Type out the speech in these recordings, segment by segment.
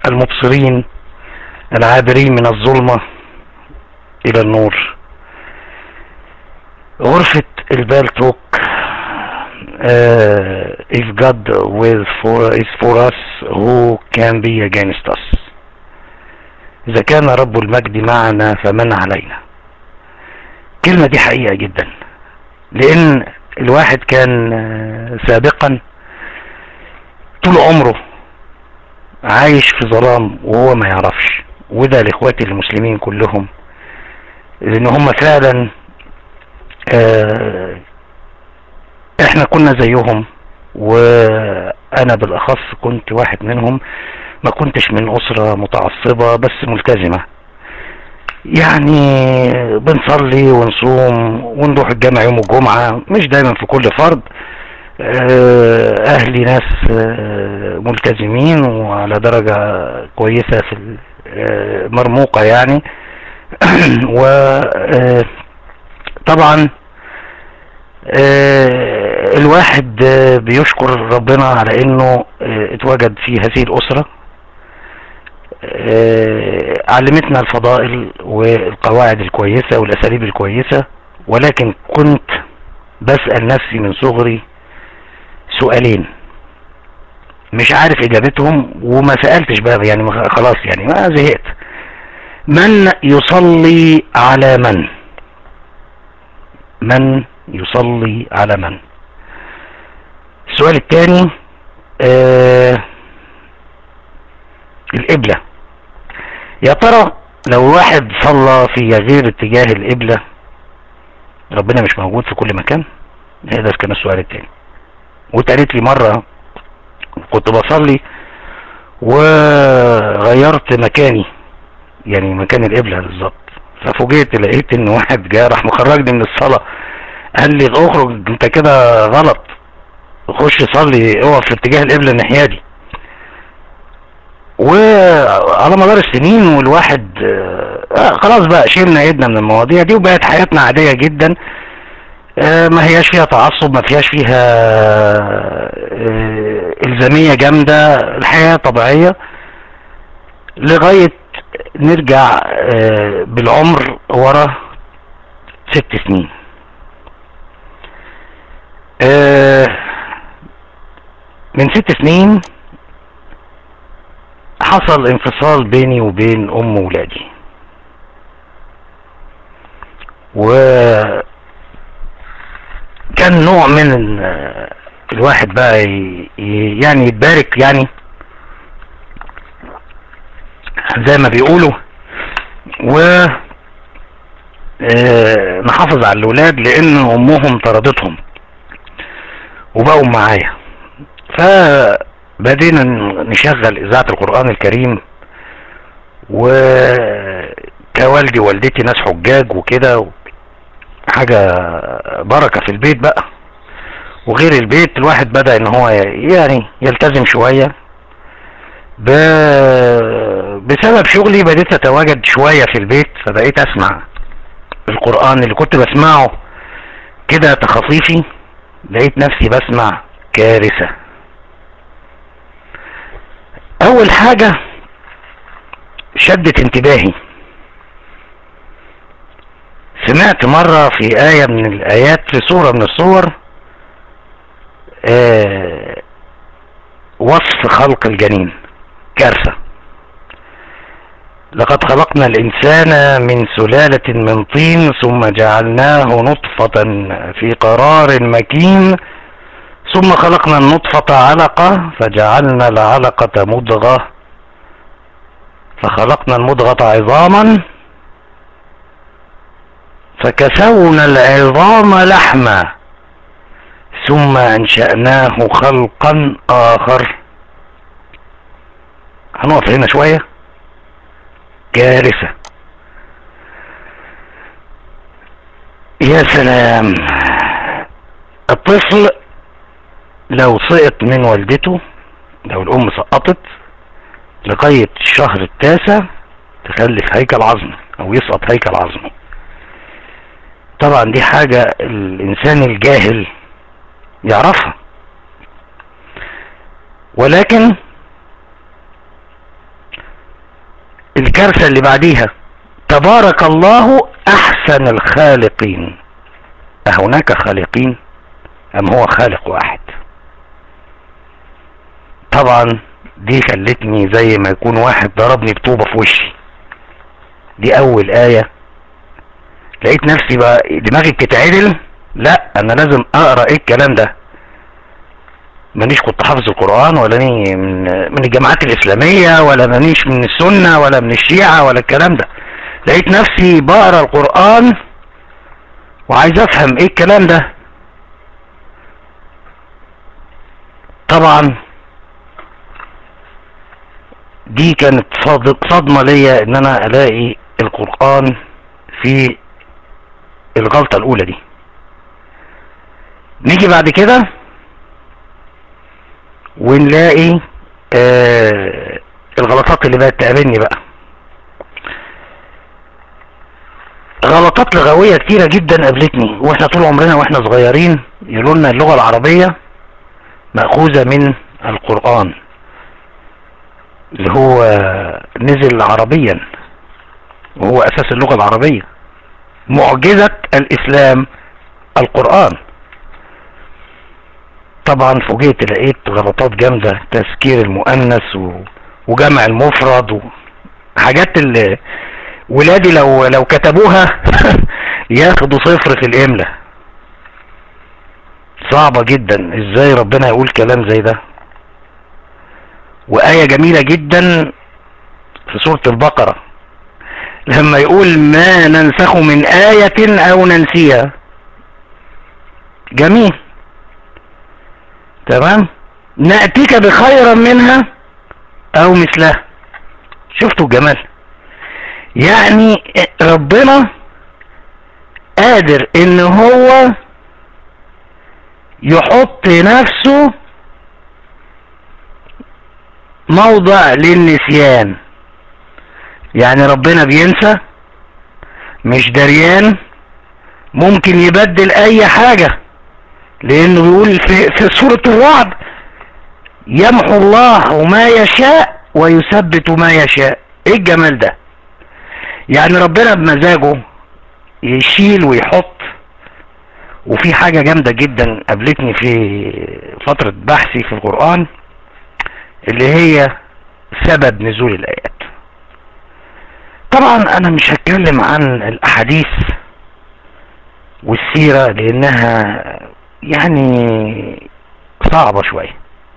المبصرين العابرين من الظلمة إلى النور غرفة البالتوك uh, if God will for is for us who can be against us إذا كان رب المجد معنا فمن علينا الكلمة دي حقيقة جدا لأن الواحد كان آه، سابقا طول عمره عايش في ظلام وهو ما يعرفش وده لاخواتي المسلمين كلهم لان هم فعلا آه، احنا كنا زيهم وانا بالاخص كنت واحد منهم ما كنتش من اسرة متعصبة بس ملتزمة يعني بنصلي ونصوم ونروح الجامع يوم الجمعة مش دايما في كل فرض آه، اهلي ناس آه، ملتزمين وعلى درجة كويسة في ال- آه، مرموقة يعني و آه، طبعا آه، الواحد آه، بيشكر ربنا على انه آه، اتوجد في هذه الاسرة آه، علمتنا الفضائل والقواعد الكويسة والاساليب الكويسة ولكن كنت بسأل نفسي من صغري سؤالين مش عارف اجابتهم وما سألتش بقى يعني ما- خلاص يعني ما زهقت من يصلي على من من يصلي على من السؤال الثاني آه القبلة يا ترى لو واحد صلى في غير اتجاه القبلة ربنا مش موجود في كل مكان هذا كان السؤال الثاني واتقالت لي مرة كنت بصلي وغيرت مكاني يعني مكان القبلة بالظبط ففوجئت لقيت ان واحد جه راح مخرجني من الصلاة قال لي اخرج انت كده غلط خش صلي اقف في اتجاه القبلة الناحية دي وعلى مدار السنين والواحد آه خلاص بقى شيلنا ايدنا من المواضيع دي وبقت حياتنا عادية جدا آه ما هياش فيها تعصب ما فيهاش فيها آه الزامية جامدة الحياة طبيعية لغاية نرجع آه بالعمر ورا ست سنين آه من ست سنين حصل انفصال بيني وبين ام ولادي و كان نوع من ال- الواحد بقى ي- ي- يعني يتبارك يعني زي ما بيقولوا و آه، نحافظ على الولاد لان امهم طردتهم وبقوا معايا فبدينا نشغل اذاعة القرآن الكريم وكوالدي والدتي ناس حجاج وكده حاجة بركة في البيت بقى وغير البيت الواحد بدأ ان هو يعني يلتزم شوية ب... بسبب شغلي بديت اتواجد شوية في البيت فبقيت اسمع القرآن اللي كنت بسمعه كده تخصيفي لقيت نفسي بسمع كارثة اول حاجة شدت انتباهي سمعت مرة في آية من الآيات في سورة من الصور آه وصف خلق الجنين كارثة لقد خلقنا الإنسان من سلالة من طين ثم جعلناه نطفة في قرار مكين ثم خلقنا النطفة علقة فجعلنا العلقة مضغة فخلقنا المضغة عظاما فكسونا العظام لحما ثم انشأناه خلقا اخر هنقف هنا شوية كارثة يا سلام الطفل لو سقط من والدته لو الام سقطت لغاية الشهر التاسع تخلف هيكل عظمي او يسقط هيكل عظمي طبعا دي حاجة الانسان الجاهل يعرفها ولكن الكارثة اللي بعديها تبارك الله احسن الخالقين اهناك خالقين ام هو خالق واحد طبعا دي خلتني زي ما يكون واحد ضربني بطوبة في وشي دي اول آية لقيت نفسي بقى دماغي بتتعدل لا انا لازم اقرا ايه الكلام ده مانيش كنت حافظ القرآن ولا اني من, من الجماعات الاسلامية ولا مانيش من السنة ولا من الشيعة ولا الكلام ده لقيت نفسي بقرا القرآن وعايز افهم ايه الكلام ده طبعا دي كانت صدمة ليا ان انا الاقي القرآن في الغلطة الاولى دي نيجي بعد كده ونلاقي آه الغلطات اللي بقت تقابلني بقى غلطات لغوية كتيرة جدا قابلتني واحنا طول عمرنا واحنا صغيرين يقولوا لنا اللغة العربية مأخوذة من القرآن اللي هو نزل عربيا وهو اساس اللغة العربية معجزة الاسلام القرآن طبعا فوجئت لقيت غلطات جامدة تذكير المؤنث و... وجمع المفرد وحاجات اللي ولادي لو لو كتبوها ياخدوا صفر في الاملة صعبة جدا ازاي ربنا يقول كلام زي ده وآية جميلة جدا في سورة البقرة لما يقول ما ننسخ من آية أو ننسيها جميل تمام نأتيك بخيرا منها أو مثلها شفتوا الجمال يعني ربنا قادر ان هو يحط نفسه موضع للنسيان يعني ربنا بينسى مش دريان ممكن يبدل اي حاجة لانه بيقول في, في سورة الرعد يمحو الله ما يشاء ويثبت ما يشاء ايه الجمال ده يعني ربنا بمزاجه يشيل ويحط وفي حاجة جامدة جدا قابلتني في فترة بحثي في القرآن اللي هي سبب نزول الآيات طبعا انا مش هتكلم عن الاحاديث والسيرة لانها يعني صعبة شوية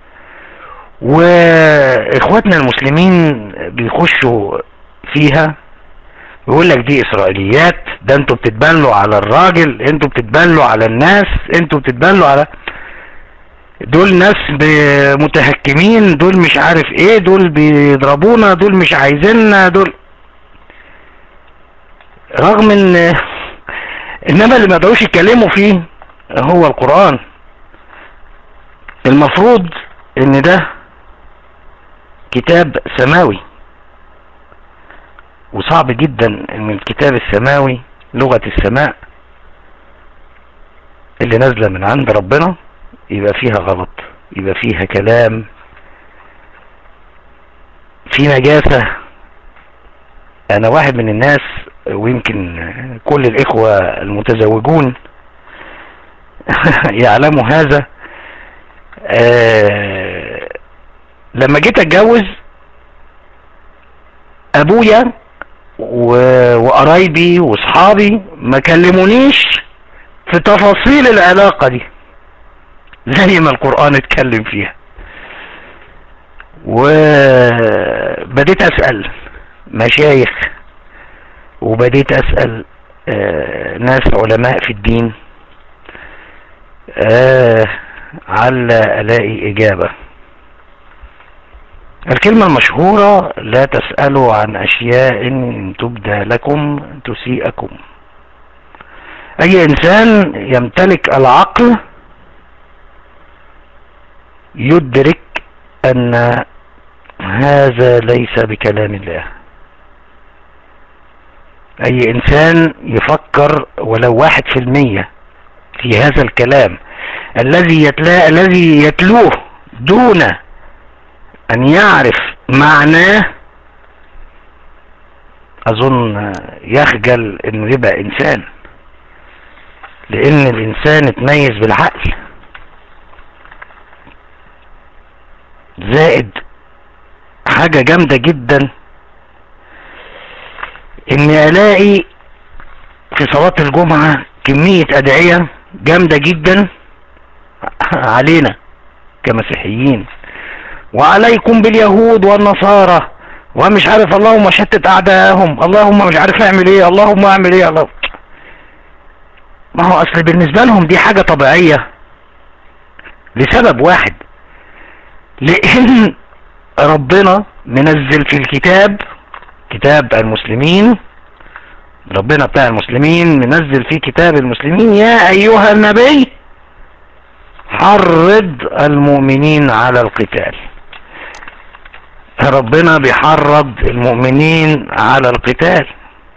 واخواتنا المسلمين بيخشوا فيها يقول لك دي اسرائيليات ده انتوا بتتبلوا على الراجل انتوا بتتبلوا على الناس انتوا بتتبلوا على دول ناس متهكمين دول مش عارف ايه دول بيضربونا دول مش عايزيننا دول رغم ان انما اللي ما يقدروش يتكلموا فيه هو القرآن المفروض ان ده كتاب سماوي وصعب جدا ان الكتاب السماوي لغة السماء اللي نازلة من عند ربنا يبقى فيها غلط يبقى فيها كلام في نجاسة انا واحد من الناس ويمكن كل الاخوة المتزوجون يعلموا هذا آه لما جيت اتجوز ابويا وقرايبي واصحابي ما كلمونيش في تفاصيل العلاقة دي زي ما القرآن اتكلم فيها وبديت اسأل مشايخ وبديت اسأل آه ناس علماء في الدين آه على الاقي اجابة الكلمة المشهورة لا تسألوا عن اشياء ان تبدى لكم تسيئكم اي انسان يمتلك العقل يدرك ان هذا ليس بكلام الله اي انسان يفكر ولو واحد في المية في هذا الكلام الذي يتلا الذي يتلوه دون ان يعرف معناه اظن يخجل انه يبقى انسان لان الانسان اتميز بالعقل زائد حاجة جامدة جدا اني الاقي في صلاة الجمعة كمية ادعية جامدة جدا علينا كمسيحيين وعليكم باليهود والنصارى ومش عارف اللهم شتت اعدائهم اللهم مش عارف اعمل ايه اللهم اعمل ايه الله ما هو اصل بالنسبة لهم دي حاجة طبيعية لسبب واحد لان ربنا منزل في الكتاب كتاب المسلمين ربنا بتاع المسلمين منزل في كتاب المسلمين يا ايها النبي حرض المؤمنين على القتال ربنا بيحرض المؤمنين على القتال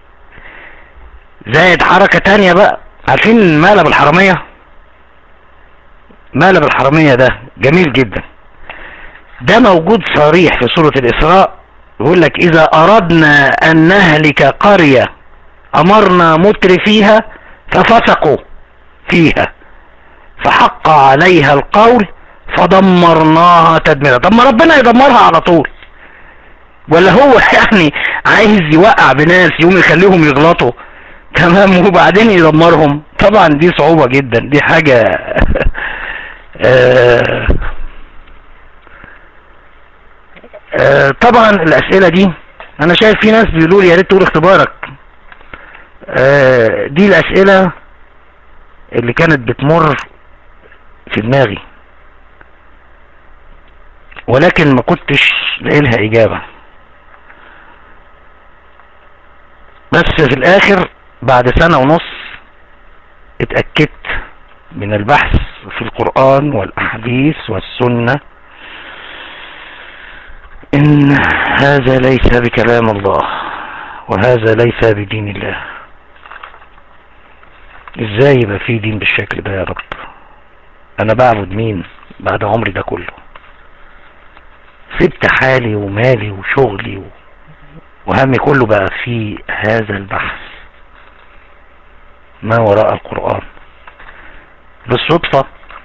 زائد حركة تانية بقى عارفين مقلب الحرامية مقلب الحرامية ده جميل جدا ده موجود صريح في سورة الإسراء يقول لك إذا أردنا أن نهلك قرية أمرنا متر فيها ففسقوا فيها فحق عليها القول فدمرناها تدميرا طب ما ربنا يدمرها على طول ولا هو يعني عايز يوقع بناس يوم يخليهم يغلطوا تمام وبعدين يدمرهم طبعا دي صعوبة جدا دي حاجة آه آه طبعا الاسئلة دي انا شايف في ناس بيقولوا لي يا ريت تقول اختبارك آه دي الاسئلة اللي كانت بتمر في دماغي ولكن ما كنتش لاقي لها اجابة بس في الاخر بعد سنة ونص اتأكدت من البحث في القرآن والاحاديث والسنة ان هذا ليس بكلام الله وهذا ليس بدين الله ازاي يبقى في دين بالشكل ده يا رب انا بعبد مين بعد عمري ده كله سبت حالي ومالي وشغلي و... وهمي كله بقى في هذا البحث ما وراء القرآن بالصدفة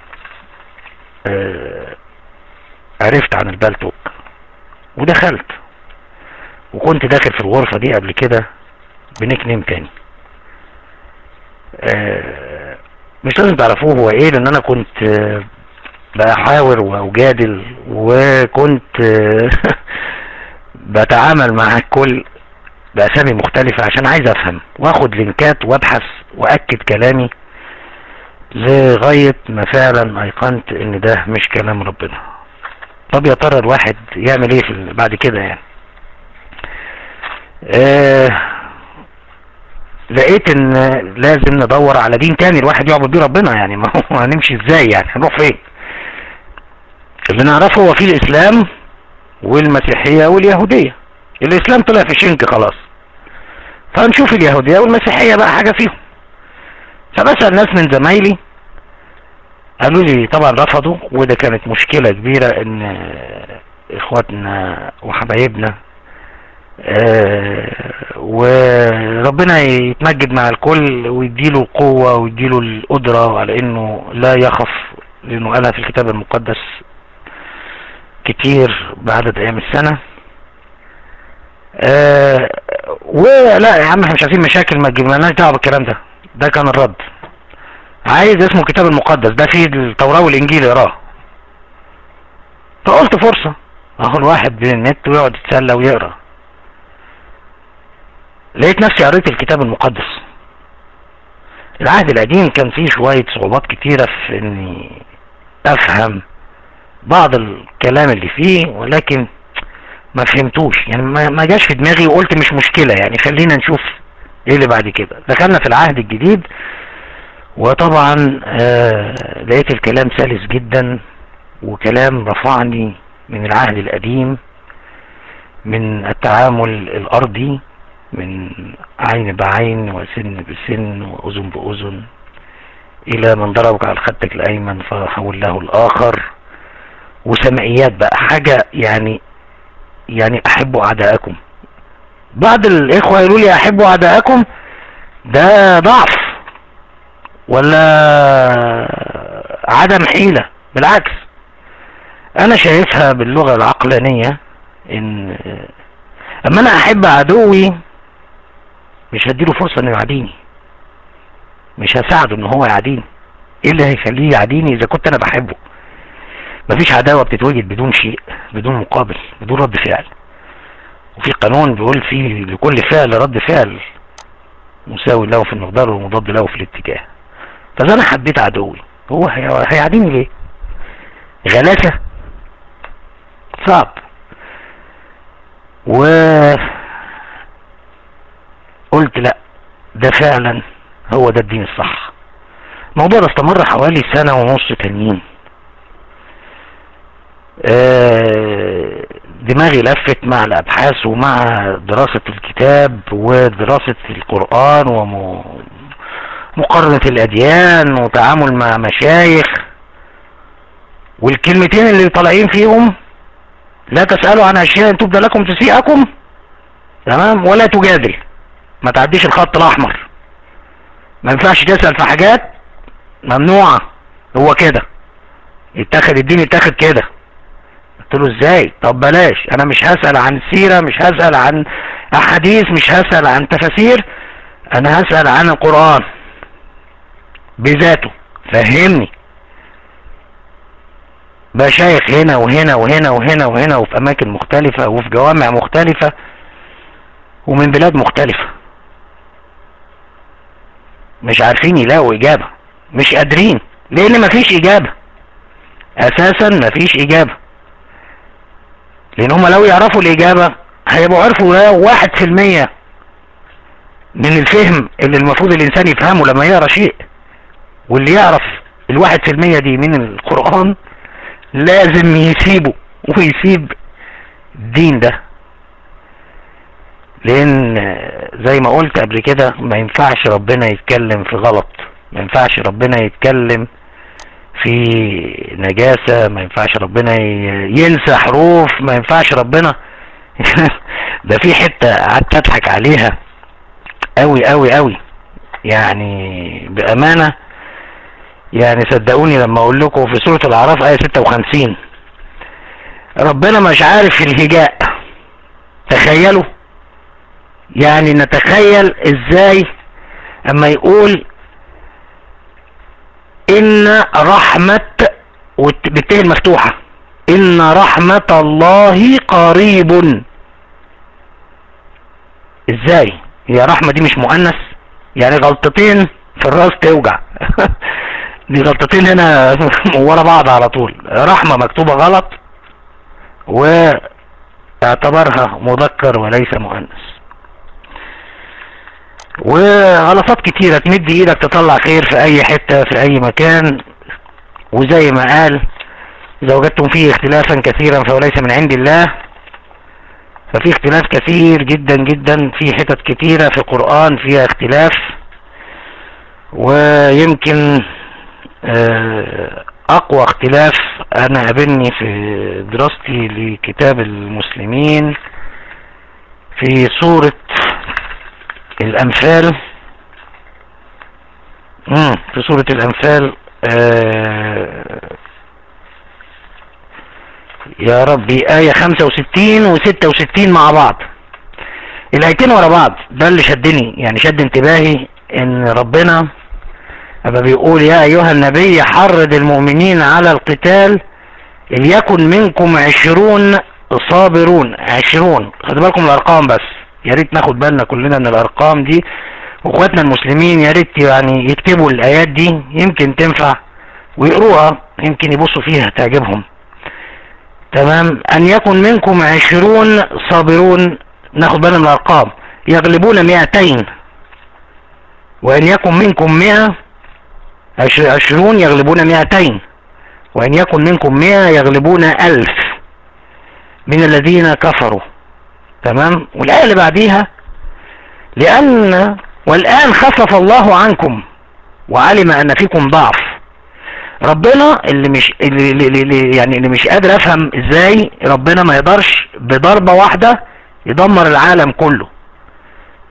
آه عرفت عن البلتوك ودخلت وكنت داخل في الغرفة دي قبل كده بنيك نيم تاني آه مش لازم تعرفوه هو ايه لان انا كنت آه بحاور واجادل وكنت آه بتعامل مع الكل باسامي مختلفة عشان عايز افهم واخد لينكات وابحث واكد كلامي لغاية ما فعلا ايقنت ان ده مش كلام ربنا طب يا ترى الواحد يعمل ايه في بعد كده يعني آه لقيت ان لازم ندور على دين تاني الواحد يعبد بيه ربنا يعني ما هو هنمشي ازاي يعني هنروح فين اللي نعرفه هو في الاسلام والمسيحية واليهودية الاسلام طلع في شنك خلاص فهنشوف اليهودية والمسيحية بقى حاجة فيهم فبسأل ناس من زمايلي قالوا لي طبعا رفضوا وده كانت مشكلة كبيرة ان اخواتنا وحبايبنا آه وربنا يتمجد مع الكل ويديله القوة ويديله القدرة على انه لا يخف لانه قالها في الكتاب المقدس كتير بعدد ايام السنة آه ولا يا عم احنا مش عايزين مشاكل ما تجيبلناش دعوه بالكلام ده ده كان الرد عايز اسمه الكتاب المقدس ده فيه التوراة والانجيل يقراه فقلت فرصة اهو الواحد بين النت ويقعد يتسلى ويقرا لقيت نفسي قريت الكتاب المقدس العهد القديم كان فيه شوية صعوبات كتيرة في اني افهم بعض الكلام اللي فيه ولكن ما فهمتوش يعني ما جاش في دماغي وقلت مش مشكلة يعني خلينا نشوف ايه اللي بعد كده دخلنا في العهد الجديد وطبعا آه لقيت الكلام سلس جدا وكلام رفعني من العهد القديم من التعامل الارضي من عين بعين وسن بسن واذن باذن الى من ضربك على خدك الايمن فحول له الاخر وسمعيات بقى حاجة يعني يعني احبوا اعداءكم بعض الاخوة يقولوا لي احبوا اعداءكم ده ضعف ولا عدم حيلة بالعكس انا شايفها باللغة العقلانية ان اما انا احب عدوي مش هديله فرصة انه يعاديني مش هساعده ان هو يعاديني ايه اللي هيخليه يعاديني اذا كنت انا بحبه مفيش عداوة بتتوجد بدون شيء بدون مقابل بدون رد فعل وفي قانون بيقول فيه لكل فعل رد فعل مساوي له في المقدار ومضاد له في الاتجاه فاذا انا حبيت عدوي هو هيعاديني ليه غلاسة صعب و قلت لا ده فعلا هو ده الدين الصح الموضوع ده استمر حوالي سنة ونص تانيين آه، دماغي لفت مع الابحاث ومع دراسة الكتاب ودراسة القرآن ومقارنة الاديان وتعامل مع مشايخ والكلمتين اللي طالعين فيهم لا تسألوا عن اشياء تبدأ لكم تسيئكم تمام ولا تجادل ما تعديش الخط الاحمر ما ينفعش تسأل في حاجات ممنوعة هو كده يتاخد الدين يتاخد كده قلت له ازاي طب بلاش انا مش هسأل عن سيرة مش هسأل عن احاديث مش هسأل عن تفاسير انا هسأل عن القرآن بذاته فهمني مشايخ هنا وهنا وهنا وهنا وهنا وفي اماكن مختلفة وفي جوامع مختلفة ومن بلاد مختلفة مش عارفين يلاقوا اجابة مش قادرين لان مفيش اجابة اساسا مفيش اجابة لان هم لو يعرفوا الاجابة هيبقوا عرفوا واحد في المية من الفهم اللي المفروض الانسان يفهمه لما يقرا شيء واللي يعرف الواحد في المية دي من القرآن لازم يسيبه ويسيب الدين ده لان زي ما قلت قبل كده ما ينفعش ربنا يتكلم في غلط ما ينفعش ربنا يتكلم في نجاسة ما ينفعش ربنا ينسى حروف ما ينفعش ربنا ده في حتة قعدت اضحك عليها قوي قوي قوي يعني بامانة يعني صدقوني لما اقول لكم في سورة الاعراف اية 56 ربنا مش عارف الهجاء تخيلوا يعني نتخيل ازاي اما يقول ان رحمة بالتاء المفتوحة ان رحمة الله قريب ازاي هي رحمة دي مش مؤنث يعني غلطتين في الراس توجع دي غلطتين هنا ورا بعض على طول رحمة مكتوبة غلط واعتبرها مذكر وليس مؤنث وغلطات كتيرة تمد ايدك تطلع خير في اي حتة في اي مكان وزي ما قال اذا وجدتم فيه اختلافا كثيرا فليس من عند الله ففي اختلاف كثير جدا جدا في حتت كتيرة في القرآن فيها اختلاف ويمكن اقوى اختلاف انا قابلني في دراستي لكتاب المسلمين في سورة الامثال امم في سورة الامثال آه يا ربي آية خمسة وستين وستة وستين مع بعض الآيتين ورا بعض ده اللي شدني يعني شد انتباهي ان ربنا أما بيقول يا أيها النبي حرض المؤمنين على القتال ليكن منكم عشرون صابرون عشرون خدوا بالكم الأرقام بس يا ريت ناخد بالنا كلنا من الأرقام دي واخواتنا المسلمين يا ريت يعني يكتبوا الآيات دي يمكن تنفع ويقروها يمكن يبصوا فيها تعجبهم تمام أن يكن منكم عشرون صابرون ناخد بالنا من الأرقام يغلبون مئتين وأن يكن منكم مئة عشرون يغلبون مئتين وإن يكن منكم مئة يغلبون ألف من الذين كفروا تمام والآية اللي بعديها لأن والآن خفف الله عنكم وعلم أن فيكم ضعف ربنا اللي مش اللي, اللي يعني اللي مش قادر افهم ازاي ربنا ما يقدرش بضربة واحدة يدمر العالم كله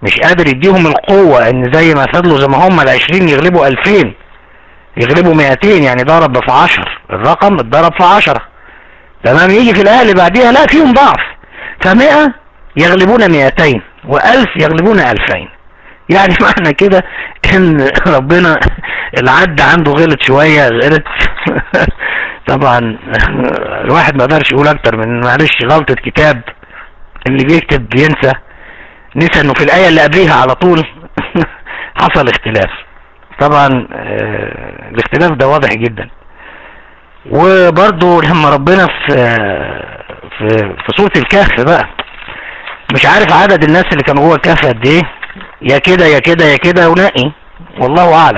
مش قادر يديهم القوة ان زي ما فضلوا زي ما هم العشرين يغلبوا الفين يغلبوا مئتين يعني ضرب في عشر الرقم اتضرب في عشرة تمام يجي في الايه اللي بعديها لا فيهم ضعف فمئة يغلبون مئتين والف يغلبون الفين يعني معنى كده ان ربنا العد عنده غلط شوية غلط طبعا الواحد ما قدرش يقول اكتر من معلش غلطة كتاب اللي بيكتب بينسى نسى انه في الاية اللي قبليها على طول حصل اختلاف طبعا آه، الاختلاف ده واضح جدا وبرضه لما ربنا في في في سورة الكهف بقى مش عارف عدد الناس اللي كانوا جوه الكهف قد ايه يا كده يا كده يا كده ونقي والله اعلم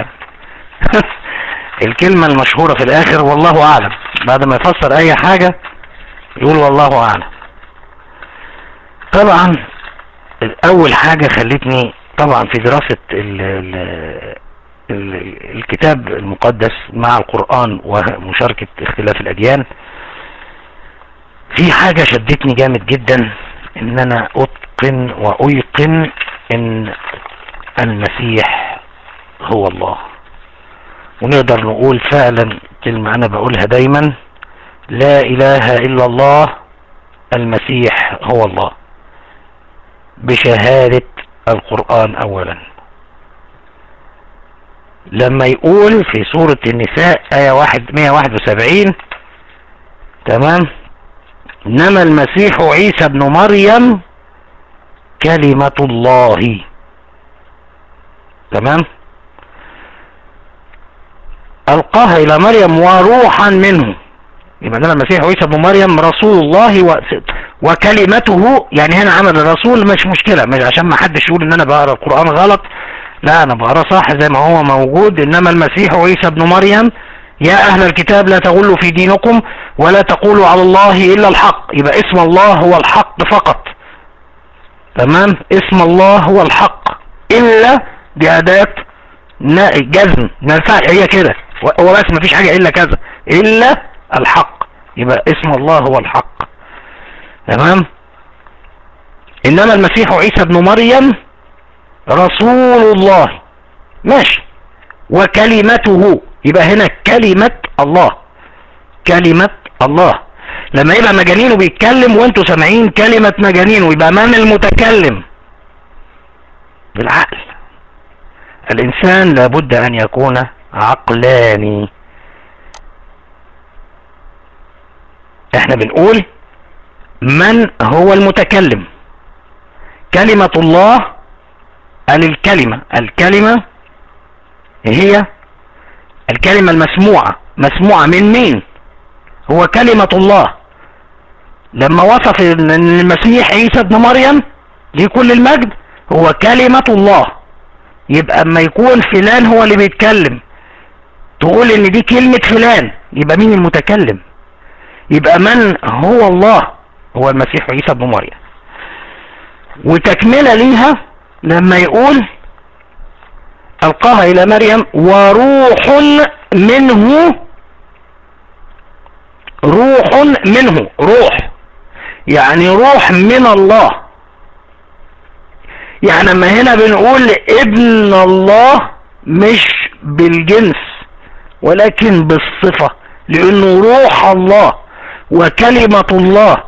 الكلمة المشهورة في الاخر والله اعلم بعد ما يفسر اي حاجة يقول والله اعلم طبعا اول حاجة خلتني طبعا في دراسة ال ال ال الكتاب المقدس مع القرآن ومشاركة اختلاف الاديان في حاجة شدتني جامد جدا ان انا اتقن وايقن ان المسيح هو الله ونقدر نقول فعلا كلمة انا بقولها دايما لا اله الا الله المسيح هو الله بشهادة القرآن اولا لما يقول في سورة النساء آية واحد مية واحد وسبعين تمام انما المسيح عيسى ابن مريم كلمة الله تمام ألقاها إلى مريم وروحا منه يبقى ده المسيح عيسى ابن مريم رسول الله و... وكلمته يعني هنا عمل الرسول مش مشكلة مش عشان ما حدش يقول ان انا بقرا القرآن غلط لا انا بقرا صح زي ما هو موجود انما المسيح عيسى ابن مريم يا اهل الكتاب لا تغلوا في دينكم ولا تقولوا على الله الا الحق يبقى اسم الله هو الحق فقط تمام اسم الله هو الحق الا دي اداة جزم ما ينفعش هي كده هو بس ما فيش حاجة الا كذا الا الحق يبقى اسم الله هو الحق تمام انما المسيح عيسى ابن مريم رسول الله ماشي وكلمته يبقى هنا كلمة الله كلمة الله لما يبقى مجانين وبيتكلم وانتوا سامعين كلمة مجانين ويبقى من المتكلم بالعقل الانسان لابد ان يكون عقلاني احنا بنقول من هو المتكلم كلمة الله قال الكلمة الكلمة هي الكلمة المسموعة مسموعة من مين هو كلمة الله لما وصف المسيح عيسى ابن مريم لكل المجد هو كلمة الله يبقى اما يكون فلان هو اللي بيتكلم تقول ان دي كلمة فلان يبقى مين المتكلم يبقى من هو الله هو المسيح عيسى ابن مريم وتكملة ليها لما يقول ألقاها إلى مريم وروح منه روح منه روح يعني روح من الله يعني ما هنا بنقول ابن الله مش بالجنس ولكن بالصفة لانه روح الله وكلمة الله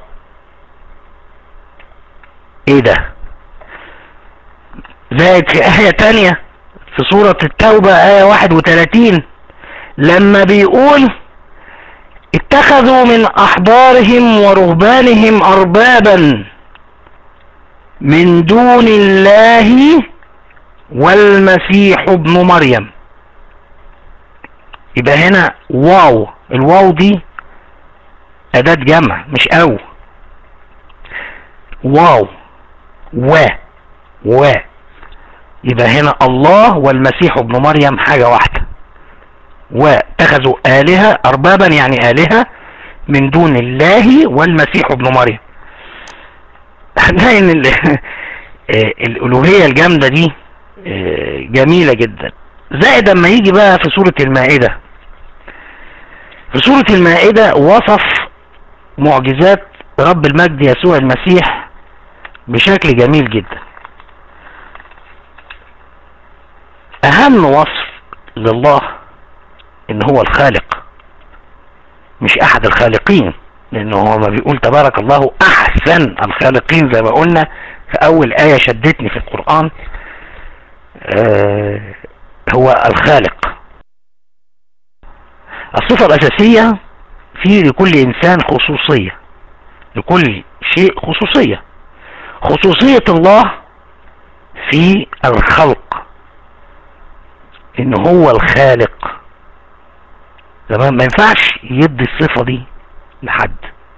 ايه ده زائد في آية تانية في سورة التوبة آية 31 لما بيقول اتخذوا من أحبارهم ورهبانهم أربابا من دون الله والمسيح ابن مريم يبقى هنا واو الواو دي أداة جمع مش أو واو و و يبقى هنا الله والمسيح ابن مريم حاجة واحدة واتخذوا آلهة أربابا يعني آلهة من دون الله والمسيح ابن مريم هنلاقي ان الالوهية الجامدة دي جميلة جدا زائد اما يجي بقى في سورة المائدة في سورة المائدة وصف معجزات رب المجد يسوع المسيح بشكل جميل جدا اهم وصف لله ان هو الخالق مش احد الخالقين لانه هو ما بيقول تبارك الله احسن الخالقين زي ما قلنا في اول اية شدتني في القرآن آه هو الخالق الصفة الاساسية في لكل انسان خصوصية لكل شيء خصوصية خصوصية الله في الخلق ان هو الخالق تمام ما ينفعش يدي الصفة دي لحد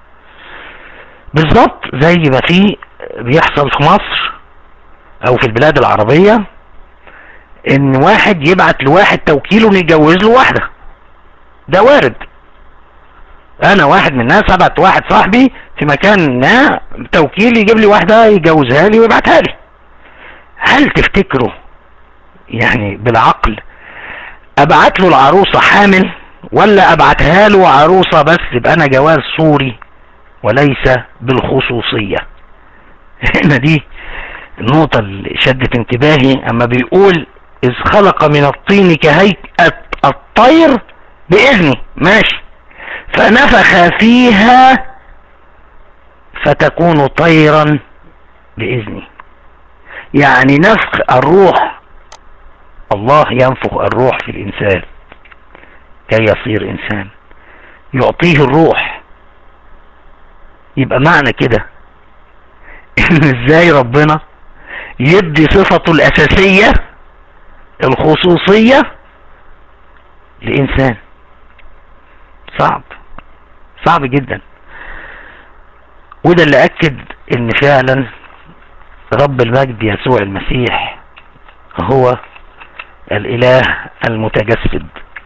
بالظبط زي ما في بيحصل في مصر او في البلاد العربية ان واحد يبعت لواحد توكيله انه يجوز له واحدة ده وارد انا واحد من الناس ابعت واحد صاحبي في مكان ما توكيل يجيب لي واحدة يجوزها لي ويبعتها لي هل تفتكروا يعني بالعقل ابعت له العروسة حامل ولا ابعتها له عروسة بس يبقى انا جواز صوري وليس بالخصوصية هنا دي النقطة اللي شدت انتباهي اما بيقول اذ خلق من الطين كهيئة الطير باذني ماشي فنفخ فيها فتكون طيرا باذني يعني نفخ الروح الله ينفخ الروح في الانسان كي يصير انسان يعطيه الروح يبقى معنى كده ان ازاي ربنا يدي صفته الاساسية الخصوصية لانسان صعب صعب جدا وده اللي اكد ان فعلا رب المجد يسوع المسيح هو الاله المتجسد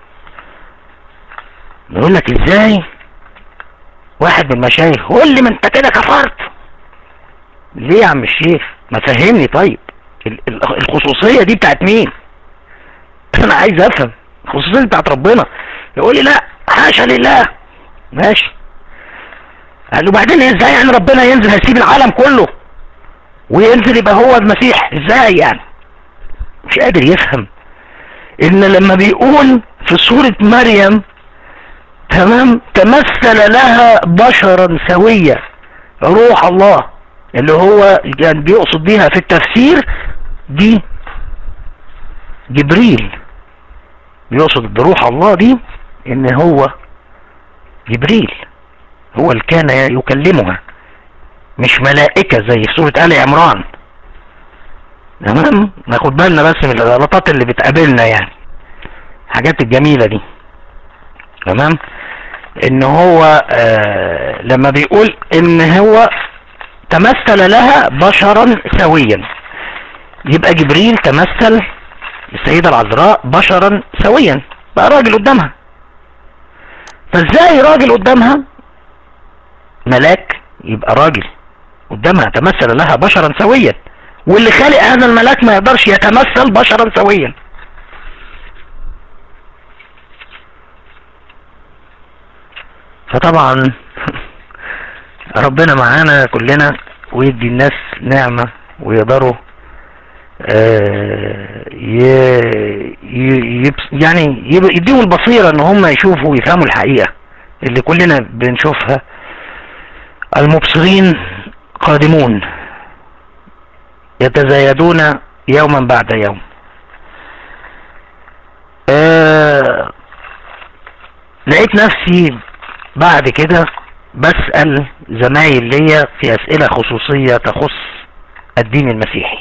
نقول لك ازاي واحد من المشايخ قول لي ما انت كده كفرت ليه يا عم الشيخ ما فهمني طيب الخصوصية دي بتاعت مين انا عايز افهم الخصوصية دي بتاعت ربنا يقول لي لا حاشا لله ماشي قال له بعدين ازاي يعني ربنا ينزل هيسيب العالم كله وينزل يبقى هو المسيح ازاي يعني مش قادر يفهم ان لما بيقول في سورة مريم تمام تمثل لها بشرا سويا روح الله اللي هو كان بيقصد بيها في التفسير دي جبريل بيقصد بروح الله دي ان هو جبريل هو اللي كان يكلمها مش ملائكة زي في سورة آل عمران تمام ناخد بالنا بس من الغلطات اللي بتقابلنا يعني الحاجات الجميلة دي تمام ان هو آه لما بيقول ان هو تمثل لها بشرا سويا يبقى جبريل تمثل السيدة العذراء بشرا سويا بقى راجل قدامها فازاي راجل قدامها ملاك يبقى راجل قدامها تمثل لها بشرا سويا واللي خالق هذا الملاك ما يقدرش يتمثل بشرا سويا فطبعا ربنا معانا كلنا ويدي الناس نعمة ويقدروا آه يعني يديهم البصيرة ان هم يشوفوا ويفهموا الحقيقة اللي كلنا بنشوفها المبصرين قادمون يتزايدون يوما بعد يوم آه لقيت نفسي بعد كده بسأل زمايل ليا في اسئلة خصوصية تخص الدين المسيحي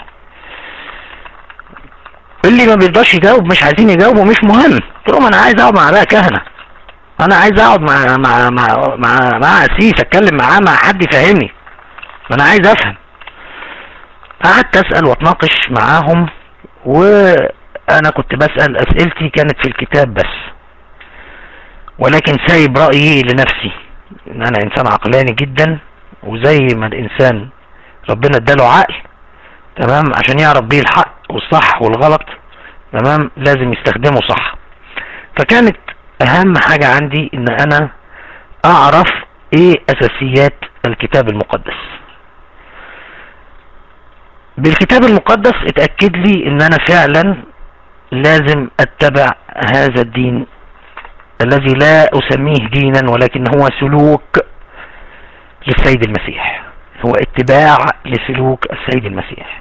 اللي ما بيرضاش يجاوب مش عايزين يجاوبوا مش مهم قلت لهم انا عايز اقعد مع بقى كهنه انا عايز اقعد مع مع مع مع, مع قسيس اتكلم معاه مع حد يفهمني انا عايز افهم قعدت اسال واتناقش معاهم وانا كنت بسال اسئلتي كانت في الكتاب بس ولكن سايب رايي لنفسي ان انا انسان عقلاني جدا وزي ما الانسان ربنا اداله عقل تمام عشان يعرف بيه الحق والصح والغلط تمام لازم يستخدمه صح فكانت اهم حاجة عندي ان انا اعرف ايه اساسيات الكتاب المقدس بالكتاب المقدس اتأكد لي ان انا فعلا لازم اتبع هذا الدين الذي لا اسميه دينا ولكن هو سلوك للسيد المسيح هو اتباع لسلوك السيد المسيح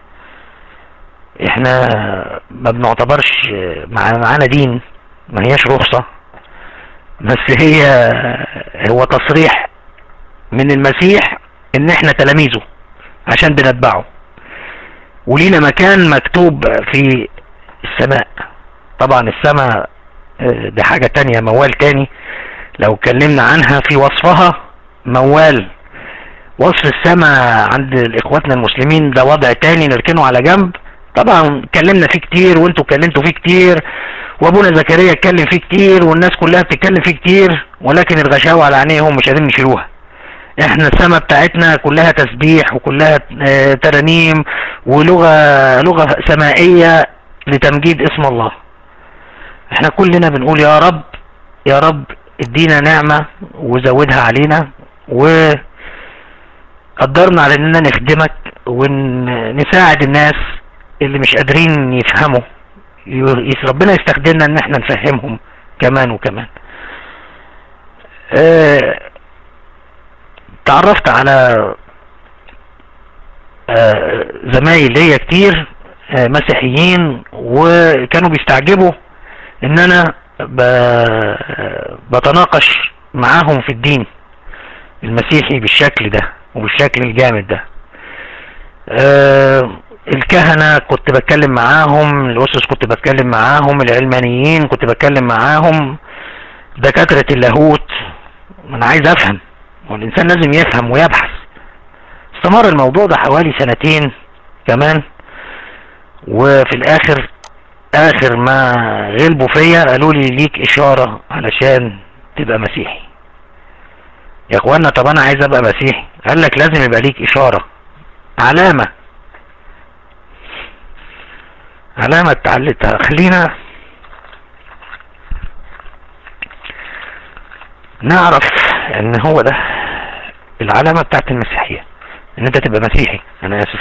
احنا ما بنعتبرش معانا دين ما هياش رخصة بس هي هو تصريح من المسيح ان احنا تلاميذه عشان بنتبعه ولينا مكان مكتوب في السماء طبعا السماء دي حاجة تانية موال تاني لو اتكلمنا عنها في وصفها موال وصف السماء عند اخواتنا المسلمين ده وضع تاني نركنه على جنب طبعا اتكلمنا فيه كتير وانتوا اتكلمتوا فيه كتير وابونا زكريا اتكلم فيه كتير والناس كلها بتتكلم فيه كتير ولكن الغشاوة على عينيهم مش قادرين يشيلوها احنا السماء بتاعتنا كلها تسبيح وكلها ترانيم ولغة لغة سمائية لتمجيد اسم الله احنا كلنا بنقول يا رب يا رب ادينا نعمة وزودها علينا وقدرنا على اننا نخدمك ونساعد الناس اللي مش قادرين يفهموا ربنا يستخدمنا ان احنا نفهمهم كمان وكمان اه تعرفت على اه زمايل ليا كتير اه مسيحيين وكانوا بيستعجبوا ان انا بتناقش معاهم في الدين المسيحي بالشكل ده وبالشكل الجامد ده الكهنة كنت بتكلم معاهم الأسس كنت بتكلم معاهم العلمانيين كنت بتكلم معاهم دكاترة اللاهوت أنا عايز أفهم والإنسان لازم يفهم ويبحث استمر الموضوع ده حوالي سنتين كمان وفي الآخر آخر ما غلبوا فيا قالوا لي ليك إشارة علشان تبقى مسيحي يا اخوانا طب انا عايز ابقى مسيحي قال لك لازم يبقى ليك اشارة علامة علامة اتعلتها خلينا نعرف ان هو ده العلامة بتاعت المسيحية ان انت تبقى مسيحي انا اسف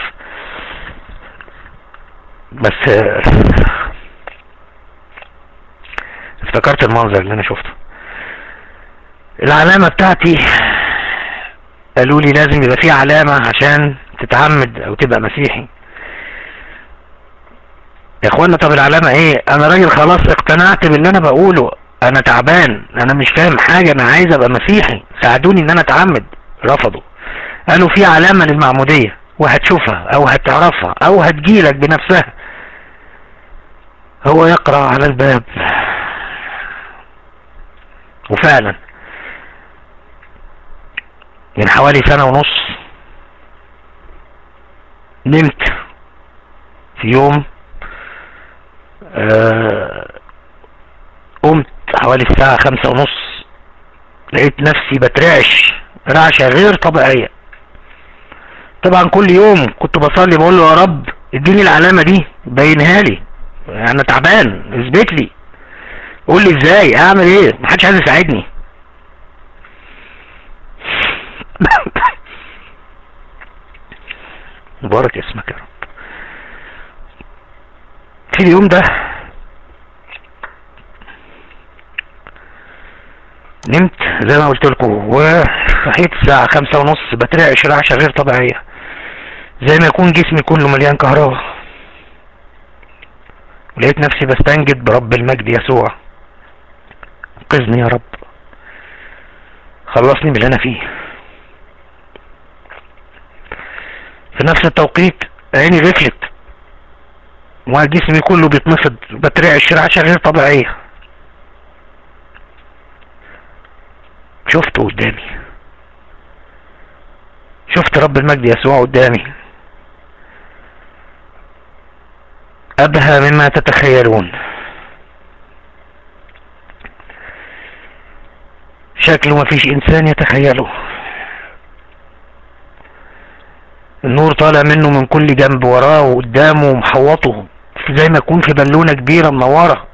بس افتكرت المنظر اللي انا شفته العلامة بتاعتي قالوا لي لازم يبقى في علامة عشان تتعمد او تبقى مسيحي يا اخوانا طب العلامة ايه انا راجل خلاص اقتنعت باللي انا بقوله انا تعبان انا مش فاهم حاجة انا عايز ابقى مسيحي ساعدوني ان انا اتعمد رفضوا قالوا في علامة للمعمودية وهتشوفها او هتعرفها او هتجيلك بنفسها هو يقرأ على الباب وفعلا من حوالي سنة ونص نمت في يوم آه قمت حوالي الساعة خمسة ونص لقيت نفسي بترعش رعشة غير طبيعية طبعا كل يوم كنت بصلي بقول له يا رب اديني العلامة دي بينها لي انا تعبان اثبت لي قول لي ازاي اعمل ايه محدش عايز يساعدني مبارك اسمك يا رب في اليوم ده نمت زي ما قلت لكم وصحيت الساعة خمسة ونص بترعش رعشة غير طبيعية زي ما يكون جسمي كله مليان كهرباء ولقيت نفسي بستنجد برب المجد يسوع انقذني يا رب خلصني من اللي انا فيه في نفس التوقيت عيني غفلت وجسمي كله بيتنفض بترعش رعشة غير طبيعية شفته قدامي شفت رب المجد يسوع قدامي أبهى مما تتخيلون شكله ما فيش إنسان يتخيله النور طالع منه من كل جنب وراه وقدامه ومحوطه زي ما يكون في بالونة كبيرة منورة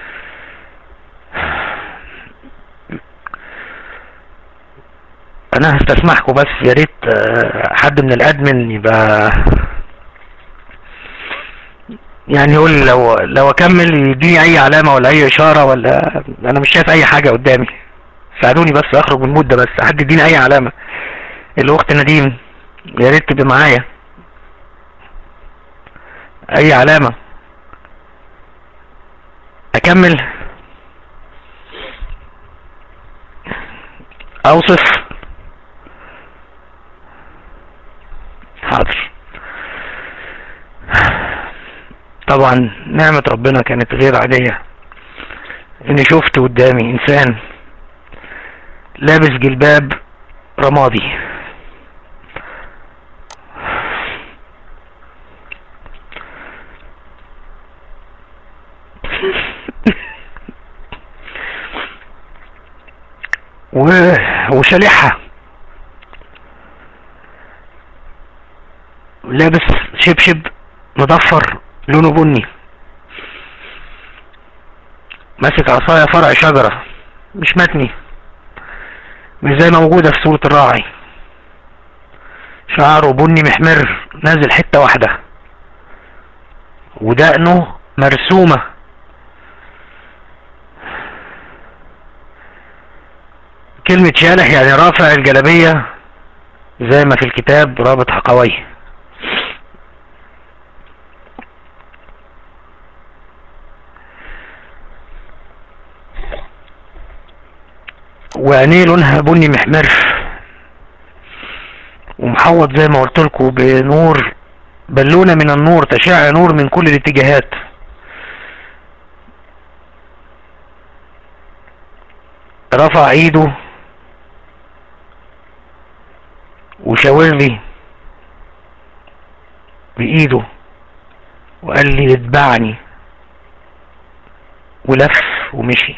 انا هستسمحكم بس يا ريت حد من الادمن يبقى يعني يقول لي لو لو اكمل يديني اي علامة ولا اي اشارة ولا انا مش شايف اي حاجة قدامي ساعدوني بس اخرج من المدة بس حد يديني اي علامة الاخت نديم يا ريت تبقى معايا اي علامة اكمل اوصف حاضر طبعا نعمة ربنا كانت غير عادية اني شفت قدامي انسان لابس جلباب رمادي و... وشالحها لابس شبشب مضفر لونه بني ماسك عصاية فرع شجرة مش متني مش زي ما موجودة في سورة الراعي شعره بني محمر نازل حتة واحدة ودقنه مرسومة كلمة شالح يعني رافع الجلبية زي ما في الكتاب رابط حقويه وعينيه لونها بني محمر ومحوط زي ما قلت لكم بنور بالونة من النور تشع نور من كل الاتجاهات رفع ايده وشاور لي بايده وقال لي اتبعني ولف ومشي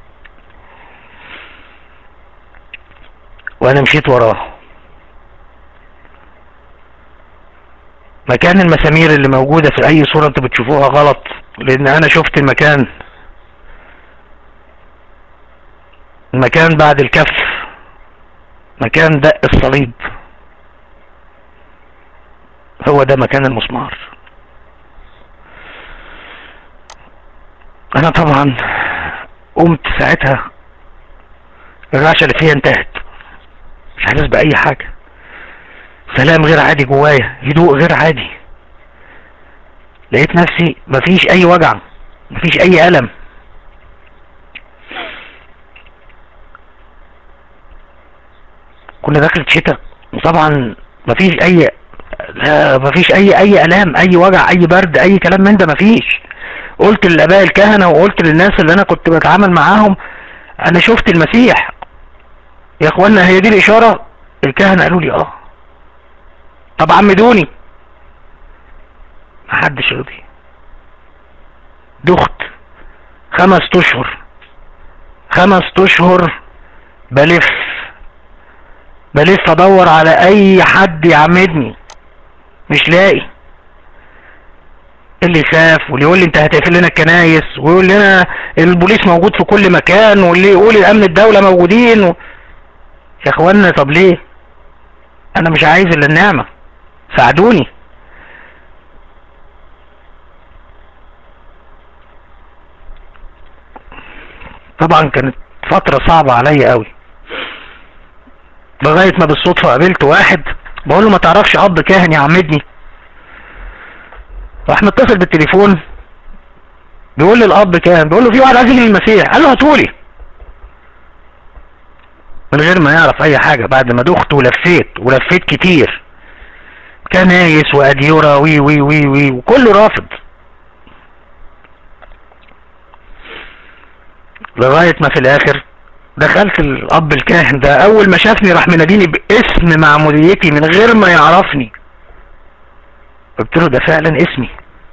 وانا مشيت وراه مكان المسامير اللي موجودة في اي صورة انتوا بتشوفوها غلط لان انا شفت المكان المكان بعد الكف مكان دق الصليب هو ده مكان المسمار انا طبعا قمت ساعتها الرعشة اللي فيها انتهت مش حاسس بأي حاجة سلام غير عادي جوايا هدوء غير عادي لقيت نفسي مفيش اي وجع مفيش اي ألم كنا دخلت شتاء وطبعا مفيش اي لا مفيش اي اي الام اي وجع اي برد اي كلام من ده مفيش قلت للاباء الكهنة وقلت للناس اللي انا كنت بتعامل معاهم انا شفت المسيح يا اخوانا هي دي الاشارة الكهنة قالوا لي اه طب عمدوني محدش رضي دخت خمس اشهر خمس اشهر بلف بلف ادور على اي حد يعمدني مش لاقي اللي يخاف واللي يقول لي انت هتقفل لنا الكنايس ويقول لنا البوليس موجود في كل مكان واللي يقول الامن الدولة موجودين و... يا اخوانا طب ليه انا مش عايز الا النعمة ساعدوني طبعا كانت فترة صعبة عليا قوي لغاية ما بالصدفة قابلت واحد بقول له ما تعرفش اب كاهن يعمدني راح متصل بالتليفون بيقول لي الاب كاهن بيقول له في واحد عايز يجي المسيح قال له هاتولي من غير ما يعرف اي حاجة بعد ما دخت ولفيت ولفيت كتير كنايس واديورة وي وي وي وي وكله رافض لغاية ما في الاخر دخلت الاب الكاهن ده اول ما شافني راح مناديني باسم معموديتي من غير ما يعرفني قلت له ده فعلا اسمي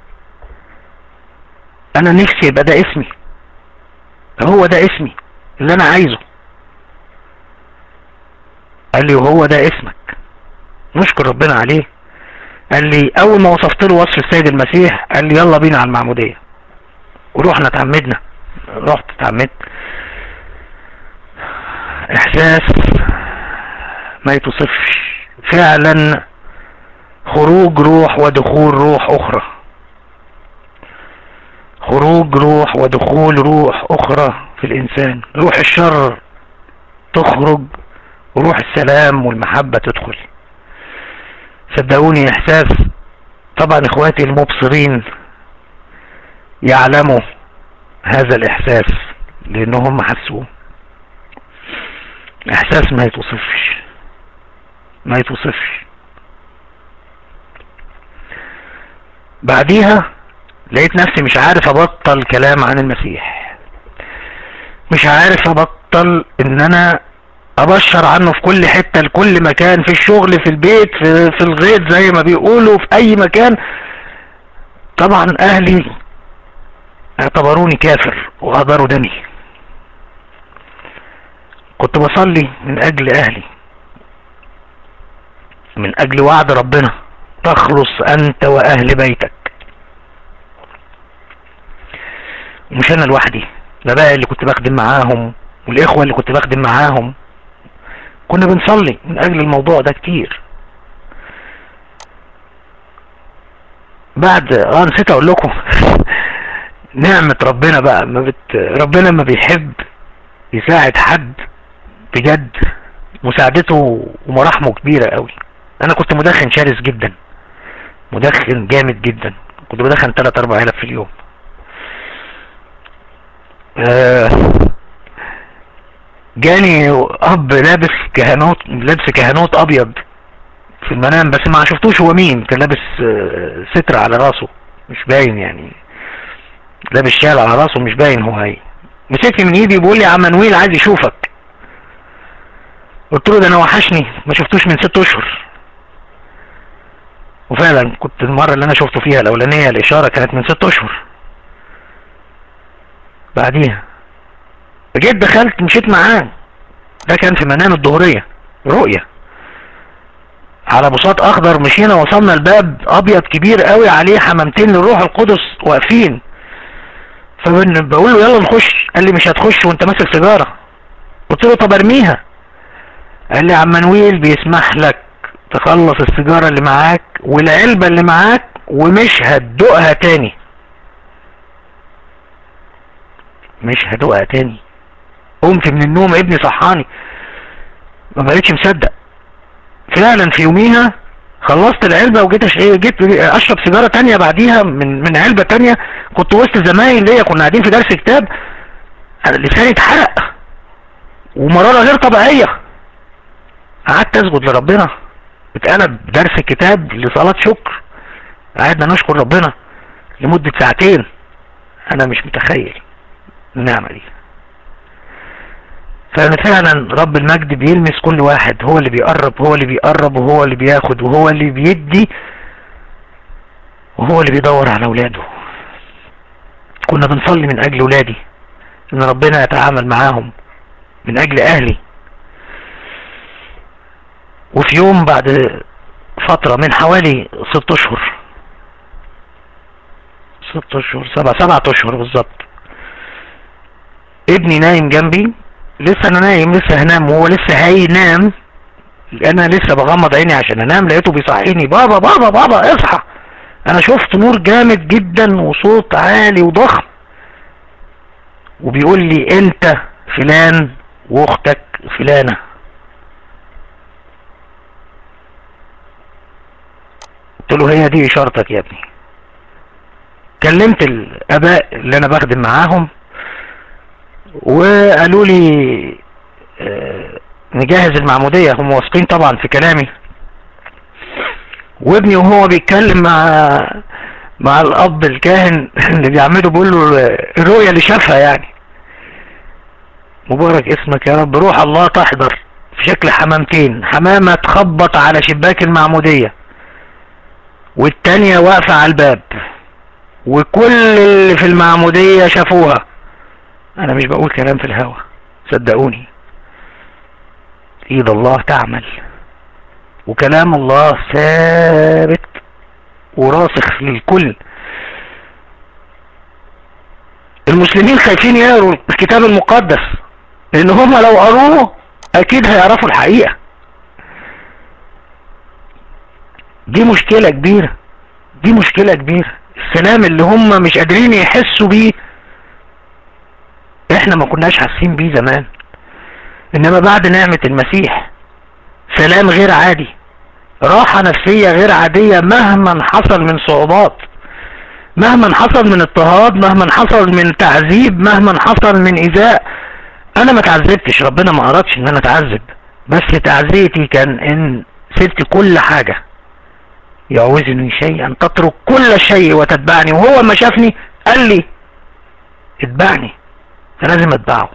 انا نفسي يبقى ده اسمي هو ده اسمي اللي انا عايزه قال لي وهو ده اسمك نشكر ربنا عليه قال لي اول ما وصفت له وصف السيد المسيح قال لي يلا بينا على المعمودية ورحنا اتعمدنا رحت اتعمدت احساس ما يتوصفش فعلا خروج روح ودخول روح اخرى خروج روح ودخول روح اخرى في الانسان روح الشر تخرج وروح السلام والمحبة تدخل صدقوني احساس طبعا اخواتي المبصرين يعلموا هذا الاحساس لانهم حسوه احساس ما يتوصفش ما يتوصفش بعديها لقيت نفسي مش عارف ابطل كلام عن المسيح مش عارف ابطل ان انا ابشر عنه في كل حتة لكل مكان في الشغل في البيت في, في الغيط زي ما بيقولوا في اي مكان طبعا اهلي اعتبروني كافر وغدروا دمي كنت بصلي من اجل اهلي من اجل وعد ربنا تخلص انت واهل بيتك مش انا لوحدي ده بقى اللي كنت بخدم معاهم والاخوة اللي كنت بخدم معاهم كنا بنصلي من اجل الموضوع ده كتير بعد اه نسيت اقول لكم نعمة ربنا بقى ما بت... ربنا ما بيحب يساعد حد بجد مساعدته ومراحمه كبيرة قوي انا كنت مدخن شرس جدا مدخن جامد جدا كنت بدخن 3 4 علب في اليوم آه جاني اب لابس كهنوت لابس كهنوت ابيض في المنام بس ما شفتوش هو مين كان لابس آه، ستر على راسه مش باين يعني لابس شال على راسه مش باين هو هي مسكني من ايدي بيقول لي يا عم نويل عايز يشوفك قلت له ده انا وحشني ما شفتوش من ست اشهر وفعلا كنت المرة اللي انا شفته فيها الاولانية الاشارة كانت من ست اشهر بعديها جيت دخلت مشيت معاه ده كان في منام الظهرية رؤية على بساط اخضر مشينا وصلنا الباب ابيض كبير قوي عليه حمامتين للروح القدس واقفين فبقول له يلا نخش قال لي مش هتخش وانت ماسك سيجارة قلت له طب ارميها قال لي عم منويل بيسمح لك تخلص السيجارة اللي معاك والعلبة اللي معاك ومش هتدوقها تاني مش هدوقها تاني قمت من النوم ابني صحاني ما بقيتش مصدق فعلا في يوميها خلصت العلبة وجيت أش... جيت اشرب سيجارة تانية بعديها من من علبة تانية كنت وسط زمايل ليا كنا قاعدين في درس كتاب لساني اتحرق ومرارة غير طبيعية قعدت اسجد لربنا اتقلب درس الكتاب لصلاة شكر قعدنا نشكر ربنا لمدة ساعتين انا مش متخيل النعمة دي فأنا فعلا رب المجد بيلمس كل واحد هو اللي بيقرب هو اللي بيقرب وهو اللي بياخد وهو اللي بيدي وهو اللي بيدور على اولاده كنا بنصلي من اجل ولادي ان ربنا يتعامل معاهم من اجل اهلي وفي يوم بعد فترة من حوالي ست اشهر ست اشهر سبع سبعة اشهر بالظبط ابني نايم جنبي لسه انا نايم لسه هنام وهو لسه هينام انا لسه بغمض عيني عشان انام لقيته بيصحيني بابا بابا بابا اصحى انا شفت نور جامد جدا وصوت عالي وضخم وبيقول لي انت فلان واختك فلانة قلت له هي دي اشارتك يا ابني كلمت الاباء اللي انا بخدم معاهم وقالوا لي آه، نجهز المعمودية هم واثقين طبعا في كلامي وابني وهو بيتكلم مع مع الاب الكاهن اللي بيعمله بيقول له الرؤية اللي شافها يعني مبارك اسمك يا رب روح الله تحضر في شكل حمامتين حمامة تخبط على شباك المعمودية والتانية واقفة على الباب وكل اللي في المعمودية شافوها انا مش بقول كلام في الهوا صدقوني ايد الله تعمل وكلام الله ثابت وراسخ للكل المسلمين خايفين يقروا الكتاب المقدس لان هم لو قروه اكيد هيعرفوا الحقيقة دي مشكلة كبيرة دي مشكلة كبيرة السلام اللي هم مش قادرين يحسوا بيه احنا ما كناش حاسين بيه زمان انما بعد نعمة المسيح سلام غير عادي راحة نفسية غير عادية مهما حصل من صعوبات مهما حصل من اضطهاد مهما حصل من تعذيب مهما حصل من ايذاء انا ما تعذبتش ربنا ما ارادش ان انا اتعذب بس تعزيتي كان ان سبت كل حاجة يعوزني شيء ان تترك كل شيء وتتبعني وهو ما شافني قال لي اتبعني فلازم اتبعه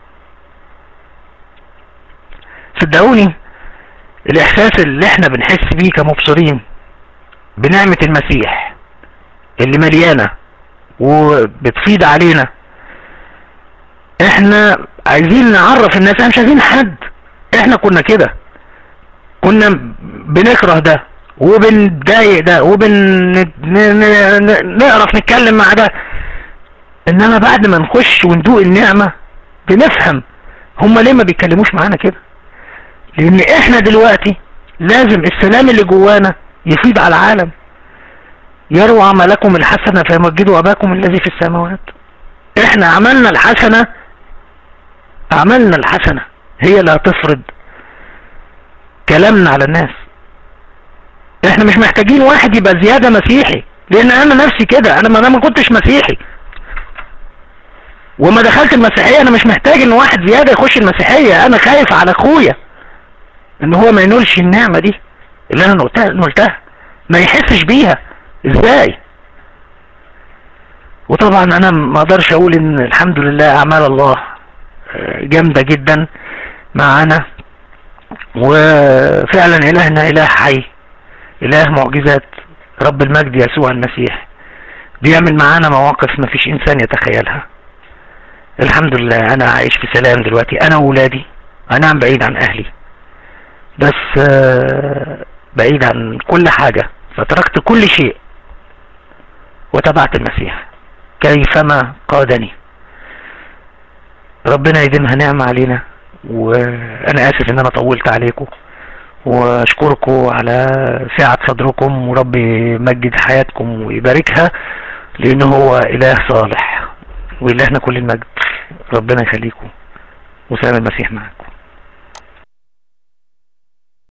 صدقوني الاحساس اللي احنا بنحس بيه كمبصرين بنعمة المسيح اللي مليانة وبتفيض علينا احنا عايزين نعرف الناس احنا مش عايزين حد احنا كنا كده كنا بنكره ده وبنضايق ده وبنعرف نتكلم مع ده انما بعد ما نخش وندوق النعمة بنفهم هما ليه ما بيتكلموش معانا كده لان احنا دلوقتي لازم السلام اللي جوانا يفيض على العالم يروى عملكم الحسنة فيمجدوا اباكم الذي في السماوات احنا عملنا الحسنة عملنا الحسنة هي اللي هتفرض كلامنا على الناس احنا مش محتاجين واحد يبقى زيادة مسيحي لان انا نفسي كده انا ما ما كنتش مسيحي وما دخلت المسيحية انا مش محتاج ان واحد زيادة يخش المسيحية انا خايف على اخويا ان هو ما ينولش النعمة دي اللي انا نقولتها نقولتها ما يحسش بيها ازاي وطبعا انا ما اقدرش اقول ان الحمد لله اعمال الله جامدة جدا معانا وفعلا الهنا اله حي اله معجزات رب المجد يسوع المسيح بيعمل معانا مواقف ما فيش انسان يتخيلها الحمد لله انا عايش في سلام دلوقتي انا وولادي انا عم بعيد عن اهلي بس بعيد عن كل حاجة فتركت كل شيء وتبعت المسيح كيفما قادني ربنا يديمها نعمة علينا وانا اسف ان انا طولت عليكم واشكركم على سعة صدركم ورب يمجد حياتكم ويباركها لانه هو اله صالح والهنا كل المجد ربنا يخليكم وسلام المسيح معكم